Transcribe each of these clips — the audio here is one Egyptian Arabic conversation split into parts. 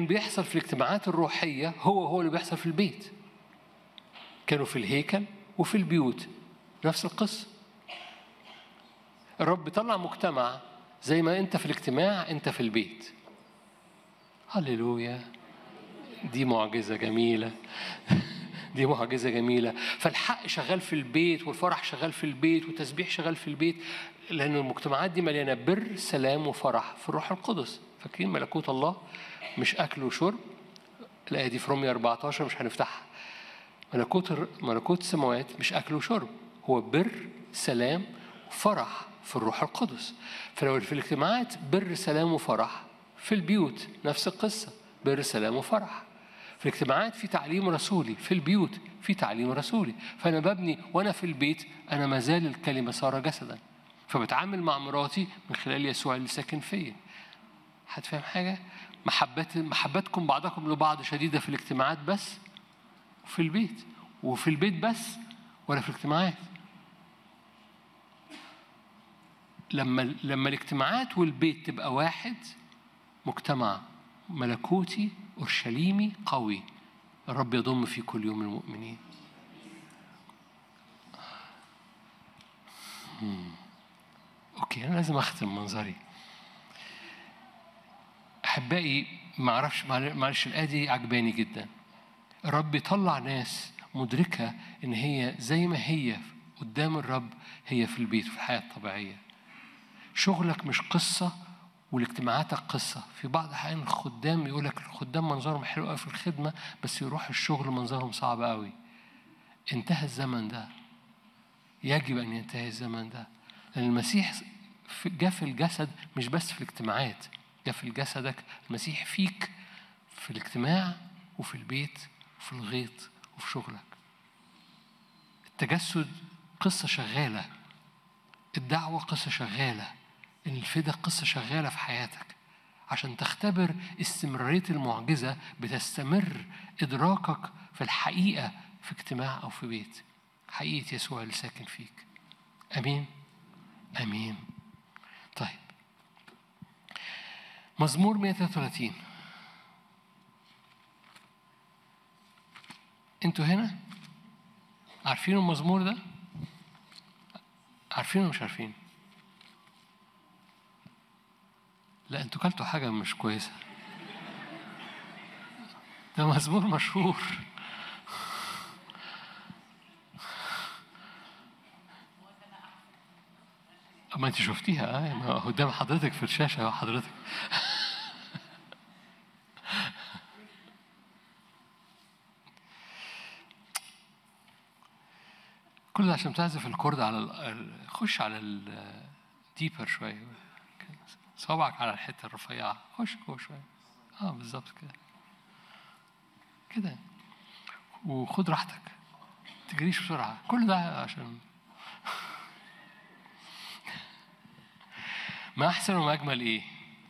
بيحصل في الاجتماعات الروحية هو هو اللي بيحصل في البيت كانوا في الهيكل وفي البيوت نفس القصة الرب بيطلع مجتمع زي ما انت في الاجتماع انت في البيت هللويا دي معجزة جميلة دي معجزة جميلة فالحق شغال في البيت والفرح شغال في البيت والتسبيح شغال في البيت لأن المجتمعات دي مليانة بر سلام وفرح في الروح القدس فاكرين ملكوت الله مش أكل وشرب الآية دي في رومية 14 مش هنفتحها ملكوت الر- ملكوت السماوات مش أكل وشرب هو بر سلام وفرح في الروح القدس فلو في الاجتماعات بر سلام وفرح في البيوت نفس القصة بر سلام وفرح في الاجتماعات في تعليم رسولي في البيوت في تعليم رسولي فأنا ببني وأنا في البيت أنا ما زال الكلمة صار جسدا فبتعامل مع مراتي من خلال يسوع اللي ساكن فيا هتفهم حاجة؟ محبات محبتكم بعضكم لبعض شديدة في الاجتماعات بس في البيت وفي البيت بس ولا في الاجتماعات لما لما الاجتماعات والبيت تبقى واحد مجتمع ملكوتي اورشليمي قوي الرب يضم فيه كل يوم المؤمنين مم. اوكي انا لازم اختم منظري احبائي ما اعرفش معلش الايه دي عجباني جدا الرب يطلع ناس مدركه ان هي زي ما هي قدام الرب هي في البيت في الحياه الطبيعيه شغلك مش قصه والاجتماعاتك قصه في بعض الاحيان الخدام يقول لك الخدام منظرهم حلو قوي في الخدمه بس يروح الشغل منظرهم صعب قوي انتهى الزمن ده يجب ان ينتهي الزمن ده لان المسيح في- جاء في الجسد مش بس في الاجتماعات جاء في جسدك المسيح فيك في الاجتماع وفي البيت وفي الغيط وفي شغلك التجسد قصة شغالة الدعوة قصة شغالة الفدا قصة شغالة في حياتك عشان تختبر استمرارية المعجزة بتستمر إدراكك في الحقيقة في اجتماع أو في بيت حقيقة يسوع اللي ساكن فيك أمين أمين طيب مزمور 133 انتوا هنا عارفين المزمور ده عارفين ولا مش عارفين لا انتوا كلتوا حاجة مش كويسة ده مزمور مشهور ما انت شفتيها اه ما هو قدام حضرتك في الشاشة اهو حضرتك كل ده عشان تعزف الكورد على ال- ال- خش على الديبر شوية صوابعك على الحتة الرفيعة خش جوه شوية اه بالظبط كده كده وخد راحتك تجريش بسرعة كل ده عشان ما أحسن وما أجمل إيه؟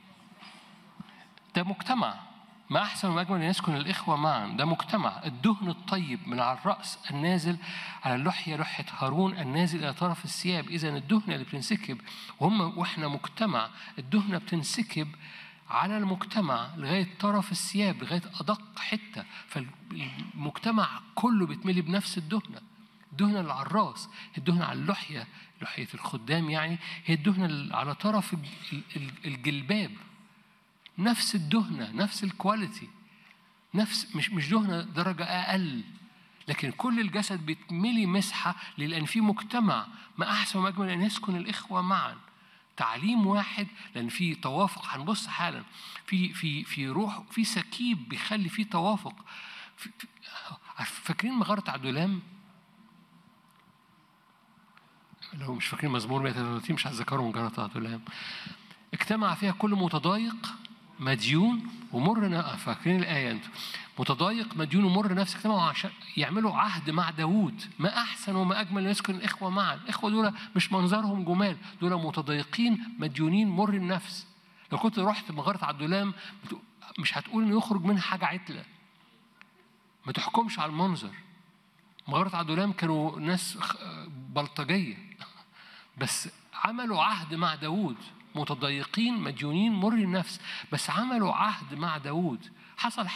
ده مجتمع ما أحسن وما أجمل أن يسكن الإخوة معا ده مجتمع الدهن الطيب من على الرأس النازل على اللحية لحية هارون النازل إلى طرف الثياب إذا الدهنة اللي بتنسكب وهم وإحنا مجتمع الدهنة بتنسكب على المجتمع لغاية طرف الثياب لغاية أدق حتة فالمجتمع كله بيتملي بنفس الدهنة الدهنة اللي على الراس الدهنة على اللحية لحية الخدام يعني هي الدهنة اللي على طرف الج- الج- الجلباب نفس الدهنة نفس الكواليتي نفس مش مش دهنة درجة أقل لكن كل الجسد بيتملي مسحة لأن في مجتمع ما أحسن وما أجمل أن يسكن الإخوة معا تعليم واحد لأن في توافق هنبص حالا في في في روح في سكيب بيخلي في توافق في في- عارف- فاكرين مغارة عدولام؟ لو مش فاكرين مزمور 133 مش هتذكروا مغارة عدولام اجتمع فيها كل متضايق مديون ومر ن- فاكرين الآية أنتوا متضايق مديون ومر نفس اجتمعوا عشان يعملوا عهد مع داوود ما أحسن وما أجمل أن يسكن الإخوة معا الإخوة دول مش منظرهم جمال دول متضايقين مديونين مر النفس لو كنت رحت مغارة عبدولام بت- مش هتقول إنه يخرج منها حاجة عتلة ما تحكمش على المنظر مغارة عبدولام كانوا ناس خ- بلطجية بس عملوا عهد مع داوود متضايقين مديونين مر النفس بس عملوا عهد مع داوود حصل